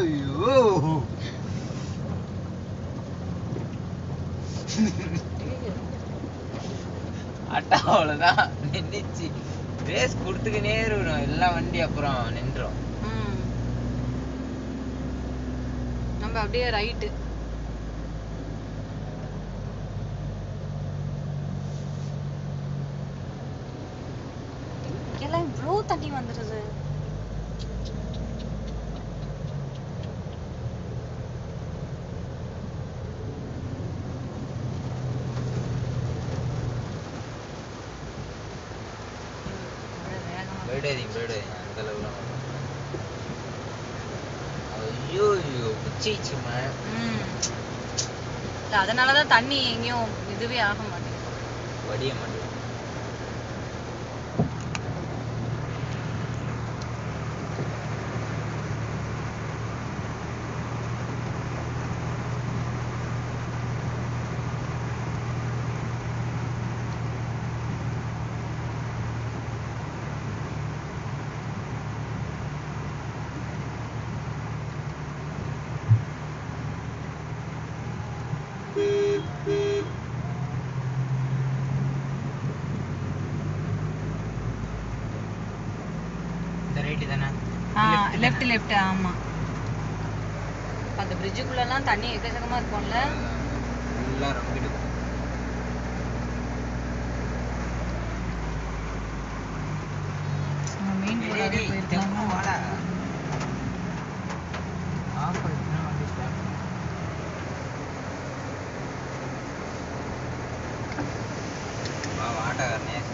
ஐயோ அட்டா அவ்வளவுதான் நின்றுச்சு ரேஸ் கொடுத்துக்கினே இருக்கணும் எல்லா வண்டி அப்புறம் நின்றோம் ம். நம்ம அப்படியே ரைட்டு எல்லாம் இவ்வளோ தண்ணி வந்துடுது மழை வேகமா போயிடாதீங்க போயிடாதீங்க அந்த அளவுலாம் ஐயோ ஐயோ உச்சிச்சுமா ம். இல்ல அதனாலதான் தண்ணி எங்கேயும் இதுவே ஆக மாட்டேங்குது வடிய மாட்டேன் இந்த ரைட்டு தானே லெஃப்ட் லெஃப்ட் ஆமா அந்த பிரிட்ஜுக்குள்ளலாம் தண்ணி எக்கச்சக்கமா இருக்கும்ல ஃபுல்லாக ரொம்பிட்டு மெயின் ரோடாவே போயிருக்கலாம் வாடா ஆஃப் பண்ணிட்டுனா வண்டி ஸ்டார்ட் வா வாட்டக்காரனே